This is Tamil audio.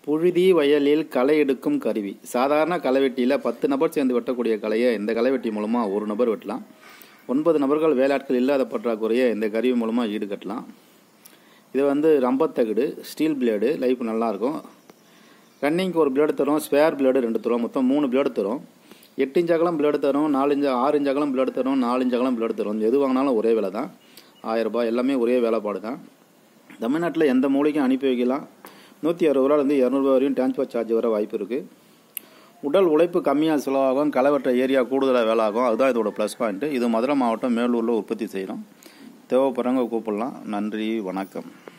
புழுதி வயலில் களை எடுக்கும் கருவி சாதாரண களைவெட்டியில் பத்து நபர் சேர்ந்து வெட்டக்கூடிய களையை இந்த களைவெட்டி மூலமாக ஒரு நபர் வெட்டலாம் ஒன்பது நபர்கள் வேலையாட்கள் இல்லாத பற்றாக்குறையை இந்த கருவி மூலமாக ஈடுகட்டலாம் இது வந்து ரம்பத்தகடு ஸ்டீல் பிளேடு லைஃப் நல்லாயிருக்கும் ரன்னிங்க்கு ஒரு பிளேடு தரும் ஸ்பேர் பிளேடு ரெண்டு தரும் மொத்தம் மூணு பிளேடு தரும் எட்டு இன்ச் அகலம் பிளேடு தரும் நாலு இன்ச் ஆறு இன்ச் அகலம் பிளேடு தரும் நாலு இன்ச் அகலம் பிளேடு தரும் எது வாங்கினாலும் ஒரே விலை தான் ஆயிரம் ரூபாய் எல்லாமே ஒரே வேலைப்பாடு தான் தமிழ்நாட்டில் எந்த மூலைக்கும் அனுப்பி வைக்கலாம் நூற்றி அறுபது ரூபாலேருந்து இரநூறுபா வரையும் டிரான்ஸ்போர்ட் சார்ஜ் வர வாய்ப்பு இருக்குது உடல் உழைப்பு கம்மியாக செலவாகும் களவற்ற ஏரியா கூடுதலாக வேலை ஆகும் அதுதான் இதோட ப்ளஸ் பாயிண்ட்டு இது மதுரை மாவட்டம் மேலூரில் உற்பத்தி செய்கிறோம் தேவைப்படுறவங்க கூப்பிடலாம் நன்றி வணக்கம்